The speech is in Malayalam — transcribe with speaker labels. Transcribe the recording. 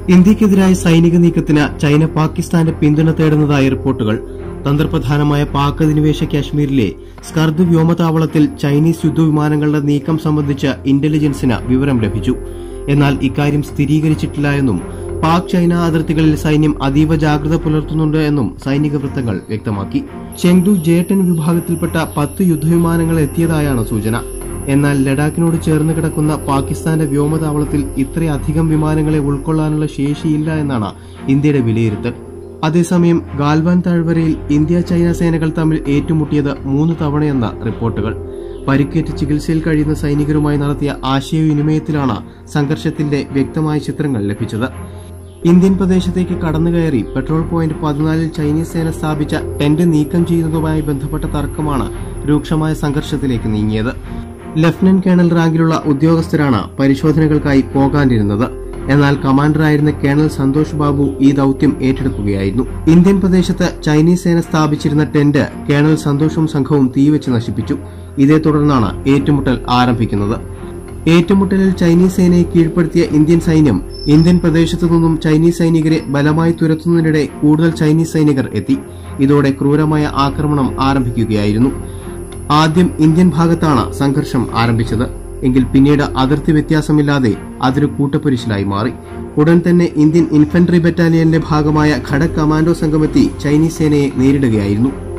Speaker 1: ഇന്ത്യക്കെതിരായ സൈനിക നീക്കത്തിന് ചൈന പാകിസ്ഥാന്റെ പിന്തുണ തേടുന്നതായി റിപ്പോർട്ടുകൾ തന്ത്രപ്രധാനമായ പാക് അധിനിവേശ കാശ്മീരിലെ സ്കർദ് വ്യോമതാവളത്തിൽ ചൈനീസ് യുദ്ധവിമാനങ്ങളുടെ നീക്കം സംബന്ധിച്ച് ഇന്റലിജൻസിന് വിവരം ലഭിച്ചു എന്നാൽ ഇക്കാര്യം സ്ഥിരീകരിച്ചിട്ടില്ല എന്നും പാക് ചൈന അതിർത്തികളിൽ സൈന്യം അതീവ ജാഗ്രത പുലർത്തുന്നുണ്ട് എന്നും സൈനിക വൃത്തങ്ങൾ വ്യക്തമാക്കി ചെങ്ഡു ജേട്ടൻ വിഭാഗത്തിൽപ്പെട്ട പത്ത് യുദ്ധവിമാനങ്ങൾ എത്തിയതായാണ് സൂചന എന്നാൽ ലഡാക്കിനോട് ചേർന്ന് കിടക്കുന്ന പാകിസ്ഥാന്റെ വ്യോമതാവളത്തിൽ ഇത്രയധികം വിമാനങ്ങളെ ഉൾക്കൊള്ളാനുള്ള ശേഷിയില്ല എന്നാണ് ഇന്ത്യയുടെ വിലയിരുത്തൽ അതേസമയം ഗാൽവാൻ താഴ്വരയിൽ ഇന്ത്യ ചൈന സേനകൾ തമ്മിൽ ഏറ്റുമുട്ടിയത് മൂന്ന് തവണയെന്ന റിപ്പോർട്ടുകൾ പരിക്കേറ്റ് ചികിത്സയിൽ കഴിയുന്ന സൈനികരുമായി നടത്തിയ ആശയവിനിമയത്തിലാണ് സംഘർഷത്തിന്റെ വ്യക്തമായ ചിത്രങ്ങൾ ലഭിച്ചത് ഇന്ത്യൻ പ്രദേശത്തേക്ക് കടന്നുകയറി പെട്രോൾ പോയിന്റ് പതിനാലിൽ ചൈനീസ് സേന സ്ഥാപിച്ച ടെന്റ് നീക്കം ചെയ്യുന്നതുമായി ബന്ധപ്പെട്ട തർക്കമാണ് രൂക്ഷമായ സംഘർഷത്തിലേക്ക് നീങ്ങിയത് ലഫ്റ്റനന്റ് കേണൽ റാങ്കിലുള്ള ഉദ്യോഗസ്ഥരാണ് പരിശോധനകൾക്കായി പോകാനിരുന്നത് എന്നാൽ കമാൻഡറായിരുന്ന കേണൽ സന്തോഷ് ബാബു ഈ ദൌത്യം ഏറ്റെടുക്കുകയായിരുന്നു ഇന്ത്യൻ പ്രദേശത്ത് ചൈനീസ് സേന സ്ഥാപിച്ചിരുന്ന ടെന്റ് കേണൽ സന്തോഷും സംഘവും തീവച്ച് നശിപ്പിച്ചു ഇതേ തുടർന്നാണ് ഏറ്റുമുട്ടൽ ആരംഭിക്കുന്നത് ഏറ്റുമുട്ടലിൽ ചൈനീസ് സേനയെ കീഴ്പ്പെടുത്തിയ ഇന്ത്യൻ സൈന്യം ഇന്ത്യൻ പ്രദേശത്തു നിന്നും ചൈനീസ് സൈനികരെ ബലമായി തുരത്തുന്നതിനിടെ കൂടുതൽ ചൈനീസ് സൈനികർ എത്തി ഇതോടെ ക്രൂരമായ ആക്രമണം ആരംഭിക്കുകയായിരുന്നു ആദ്യം ഇന്ത്യൻ ഭാഗത്താണ് സംഘർഷം ആരംഭിച്ചത് എങ്കിൽ പിന്നീട് അതിർത്തി വ്യത്യാസമില്ലാതെ അതൊരു കൂട്ടപ്പൊരിശിലായി മാറി ഉടൻ തന്നെ ഇന്ത്യൻ ഇൻഫൻട്രി ബറ്റാലിയന്റെ ഭാഗമായ ഖഡക് കമാൻഡോ സംഘമെത്തി ചൈനീസ് സേനയെ നേരിടുകയായിരുന്നു